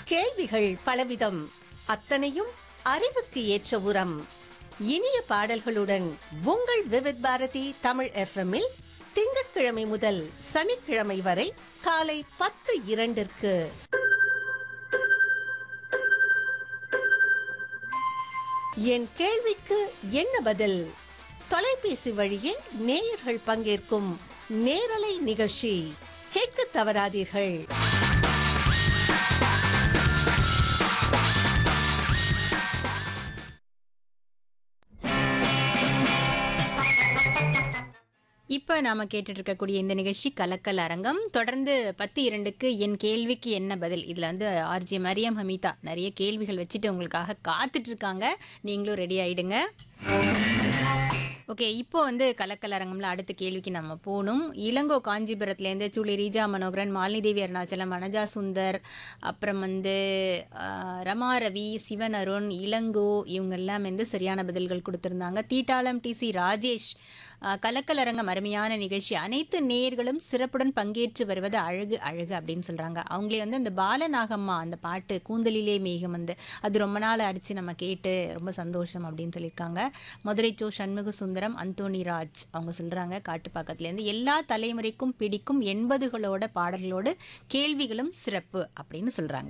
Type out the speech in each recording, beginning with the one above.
கேள்விகள் பலவிதம் அத்தனையும் அறிவுக்கு ஏற்ற உரம் இனிய பாடல்களுடன் உங்கள் விவித் பாரதி தமிழ் எஃப்எம்மில் திங்கட்கிழமை முதல் சனிக்கிழமை வரை காலை பத்து இரண்டிற்கு என் கேள்விக்கு என்ன பதில் தொலைபேசி வழியே நேயர்கள் பங்கேற்கும் நேரலை நிகழ்ச்சி கேட்க தவறாதீர்கள் இப்போ நாம கேட்டுட்டு இருக்கக்கூடிய இந்த நிகழ்ச்சி கலக்கல் அரங்கம் தொடர்ந்து பத்து இரண்டுக்கு என் கேள்விக்கு என்ன பதில் இதில் வந்து ஆர்ஜி மரியம் ஹமீதா நிறைய கேள்விகள் வச்சுட்டு உங்களுக்காக காத்துட்டு இருக்காங்க நீங்களும் ரெடி ஆயிடுங்க ஓகே இப்போ வந்து கலக்கல் அரங்கம்ல அடுத்த கேள்விக்கு நம்ம போகணும் இளங்கோ காஞ்சிபுரத்துலேருந்து சூளி ரீஜா மனோகரன் மாலினி தேவி அருணாச்சலம் வனஜா சுந்தர் அப்புறம் வந்து ஆஹ், ரமா ரவி சிவன் அருண் இளங்கோ இவங்க எல்லாம் வந்து சரியான பதில்கள் கொடுத்துருந்தாங்க தீட்டாளம் டிசி ராஜேஷ் ஆஹ், கலக்கல் அரங்கம் அருமையான நிகழ்ச்சி அனைத்து நேயர்களும் சிறப்புடன் பங்கேற்று வருவது அழகு அழகு அப்படின்னு சொல்கிறாங்க அவங்களே வந்து அந்த பாலநாகம்மா அந்த பாட்டு கூந்தலிலே மேகம் வந்து அது ரொம்ப நாள் அடித்து நம்ம கேட்டு ரொம்ப சந்தோஷம் அப்படின்னு சொல்லியிருக்காங்க மதுரை சோ சண்முக சுந்தரம் அந்தோணி ராஜ் அவங்க சொல்கிறாங்க காட்டுப்பாக்கத்துலேருந்து எல்லா தலைமுறைக்கும் பிடிக்கும் எண்பதுகளோட பாடல்களோடு கேள்விகளும் சிறப்பு அப்படின்னு சொல்கிறாங்க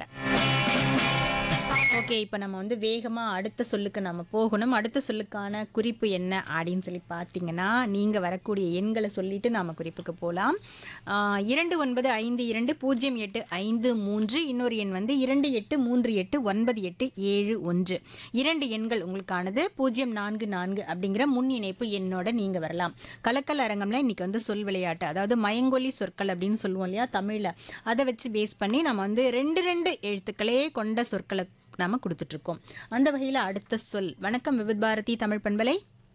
ஓகே இப்போ நம்ம வந்து வேகமாக அடுத்த சொல்லுக்கு நம்ம போகணும் அடுத்த சொல்லுக்கான குறிப்பு என்ன அப்படின்னு சொல்லி பார்த்தீங்கன்னா நீங்கள் வரக்கூடிய எண்களை சொல்லிட்டு நாம் குறிப்புக்கு போகலாம் இரண்டு ஒன்பது ஐந்து இரண்டு பூஜ்ஜியம் எட்டு ஐந்து மூன்று இன்னொரு எண் வந்து இரண்டு எட்டு மூன்று எட்டு ஒன்பது எட்டு ஏழு ஒன்று இரண்டு எண்கள் உங்களுக்கானது பூஜ்ஜியம் நான்கு நான்கு அப்படிங்கிற முன் இணைப்பு எண்ணோட நீங்கள் வரலாம் கலக்கல் அரங்கம்ல இன்னைக்கு வந்து சொல் விளையாட்டு அதாவது மயங்கொலி சொற்கள் அப்படின்னு சொல்லுவோம் இல்லையா தமிழில் அதை வச்சு பேஸ் பண்ணி நம்ம வந்து ரெண்டு ரெண்டு எழுத்துக்களே கொண்ட சொற்களை நாம கொடுத்துட்ருக்கோம் அந்த வகையில் அடுத்த சொல் வணக்கம் விவித் பாரதி தமிழ் பண்பலை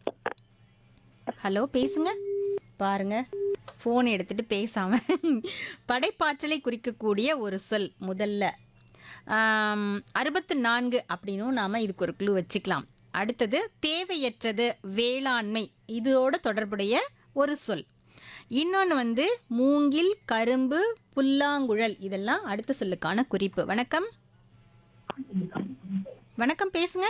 ஹலோ பேசுங்க பாருங்க ஃபோன் எடுத்துட்டு பேசாம படைப்பாற்றலை குறிக்கக்கூடிய ஒரு சொல் முதல்ல அறுபத்து நான்கு அப்படின்னும் நாம் இதுக்கு ஒரு குழு வச்சுக்கலாம் அடுத்தது தேவையற்றது வேளாண்மை இதோட தொடர்புடைய ஒரு சொல் இன்னொன்று வந்து மூங்கில் கரும்பு புல்லாங்குழல் இதெல்லாம் அடுத்த சொல்லுக்கான குறிப்பு வணக்கம் வணக்கம் பேசுங்க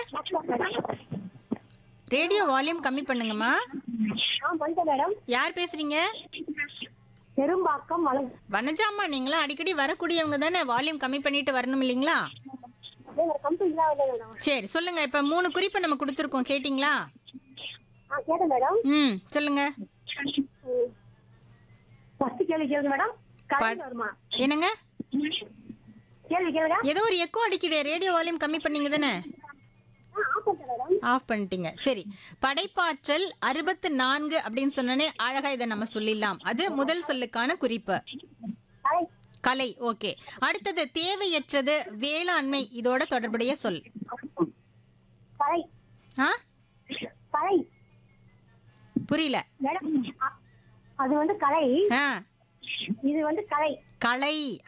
ரேடியோ வால்யூம் கம்மி பண்ணுங்கம்மா ஆ பண்ணிட்டேன் மேடம் யார் பேசுறீங்க பெரும்பாக்கம் மலை வனஜாம்மா நீங்களாம் அடிக்கடி வரக்கூடியவங்க தானே வால்யூம் கம்மி பண்ணிட்டு வரணும் இல்லைங்களா கம்பெனி தான் வந்தேன் மேடம் சரி சொல்லுங்க இப்ப மூணு குறிப்பு நம்ம கொடுத்துருக்கோம் கேட்டிங்களா ஆ கேட்டேன் மேடம் ம் சொல்லுங்க ஃபர்ஸ்ட் கேள்வி கேளுங்க மேடம் கரண்ட் வருமா என்னங்க கேள்வி கேளுங்க ஏதோ ஒரு எக்கோ அடிக்குதே ரேடியோ வால்யூம் கம்மி பண்ணீங்க தானே ஆ ஆஃப் பண்ணிட்டேன் மேடம் ஆஃப் பண்ணிட்டீங்க சரி படைப்பாற்றல் அறுபத்து நான்கு அப்படின்னு சொன்னோன்னே அழகா இதை நம்ம சொல்லிடலாம் அது முதல் சொல்லுக்கான குறிப்பு கலை கலை ஓகே அடுத்தது தேவையற்றது வேளாண்மை இதோட தொடர்புடைய சொல் கலை ஆ கலை புரியல மேடம் அ- அது வந்து கலை ஆ இது வந்து கலை கலை